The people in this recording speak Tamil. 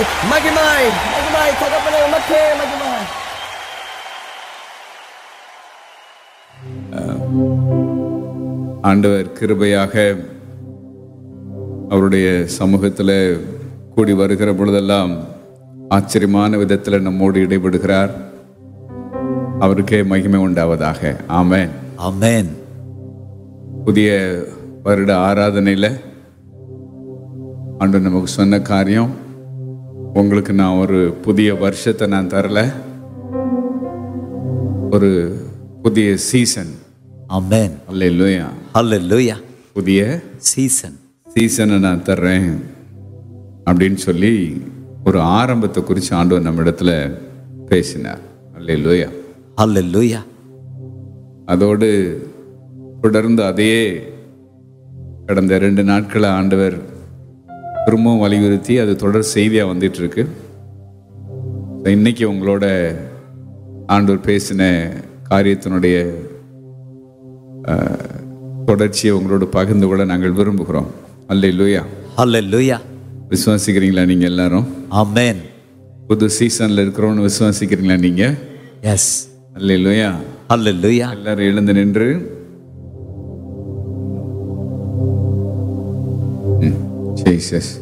மகிமாய் மகிமாய் மகிமாய் தகப்பனே உமக்கே மகிமாய் ஆண்டவர் கிருபையாக அவருடைய சமூகத்தில் கூடி வருகிற பொழுதெல்லாம் ஆச்சரியமான விதத்தில் நம்மோடு இடைபடுகிறார் அவருக்கே மகிமை உண்டாவதாக ஆமென் Amen. புதிய வருட ஆராதனையில் ஆண்டு நமக்கு சொன்ன காரியம் உங்களுக்கு நான் ஒரு புதிய வருஷத்தை நான் தரல ஒரு புதிய சீசன் Amen. அல்ல Hallelujah. புதிய Season. சீசனை நான் தர்றேன் அப்படின்னு சொல்லி ஒரு ஆரம்பத்தை குறித்து ஆண்டவர் நம்ம இடத்துல பேசினார் அல்ல Hallelujah. அதோடு தொடர்ந்து அதையே கடந்த ரெண்டு நாட்களை ஆண்டவர் திரும்பவும் வலியுறுத்தி அது தொடர் செய்தியாக வந்துட்டு இருக்கு So, இன்னைக்கு உங்களோட ஆண்டவர் பேசின காரியத்தினுடைய அஹ், தொடர்ச்சியை உங்களோட பகிர்ந்து கொள்ள நாங்கள் விரும்புகிறோம் அல்ல Hallelujah. விசுவாசிக்கிறீங்களா நீங்கள் எல்லாரும் Amen. புது சீசனில் இருக்கிறோன்னு விசுவாசிக்கிறீங்களா நீங்கள் Yes. அல்ல Hallelujah. எல்லாரும் எழுந்து நின்று ம், ஜீசஸ்